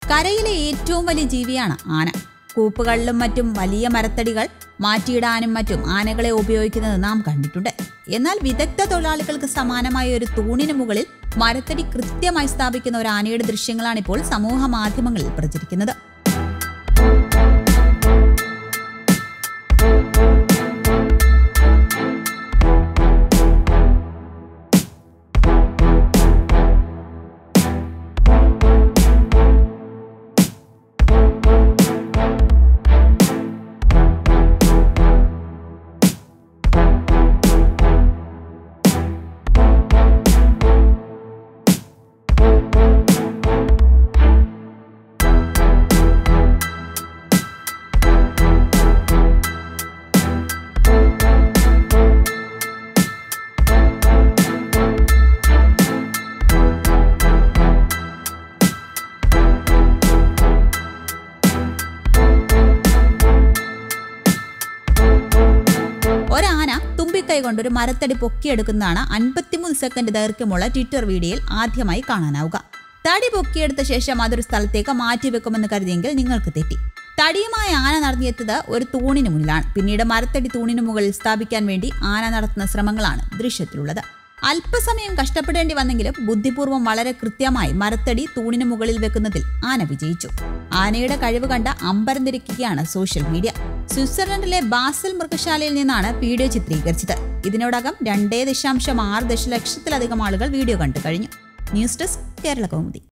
കരയിലെ ഏറ്റവും വലിയ ജീവിയാണ് ആന കൂപ്പുകളിലും മറ്റും വലിയ മരത്തടികൾ മാറ്റിയിടാനും മറ്റും ആനകളെ ഉപയോഗിക്കുന്നത് നാം കണ്ടിട്ടുണ്ട് എന്നാൽ വിദഗ്ധ തൊഴിലാളികൾക്ക് സമാനമായ ഒരു തൂണിന് മുകളിൽ മരത്തടി കൃത്യമായി സ്ഥാപിക്കുന്ന ഒരു ആനയുടെ ദൃശ്യങ്ങളാണ് ഇപ്പോൾ സമൂഹ മാധ്യമങ്ങളിൽ പ്രചരിക്കുന്നത് ഒരാന തുമ്പിക്കൈ കൊണ്ടൊരു മരത്തടി പൊക്കിയെടുക്കുന്നതാണ് അൻപത്തിമൂന്ന് സെക്കൻഡ് ദൈർഘ്യമുള്ള ട്വിറ്റർ വീഡിയോയിൽ ആദ്യമായി കാണാനാവുക തടി പൊക്കിയെടുത്ത ശേഷം അതൊരു സ്ഥലത്തേക്ക് മാറ്റിവെക്കുമെന്ന് കരുതിയെങ്കിൽ നിങ്ങൾക്ക് തെറ്റി തടിയുമായി ആന നടത്തിയെത്തത് ഒരു തൂണിന് മുന്നിലാണ് പിന്നീട് മരത്തടി തൂണിന് മുകളിൽ സ്ഥാപിക്കാൻ വേണ്ടി ആന നടത്തുന്ന ശ്രമങ്ങളാണ് ദൃശ്യത്തിലുള്ളത് അല്പസമയം കഷ്ടപ്പെടേണ്ടി വന്നെങ്കിലും ബുദ്ധിപൂർവ്വം വളരെ കൃത്യമായി മരത്തടി തൂണിന് മുകളിൽ വെക്കുന്നതിൽ ആന വിജയിച്ചു ആനയുടെ കഴിവ് കണ്ട അമ്പരന്നിരിക്കുകയാണ് സോഷ്യൽ മീഡിയ സ്വിറ്റ്സർലൻഡിലെ ബാസൽ മൃഗശാലയിൽ നിന്നാണ് വീഡിയോ ചിത്രീകരിച്ചത് ഇതിനോടകം രണ്ടേ ദശാംശം ആറ് ദശലക്ഷത്തിലധികം ആളുകൾ വീഡിയോ കണ്ടു കഴിഞ്ഞു ന്യൂസ് ഡെസ്ക് കേരള കൗമുദി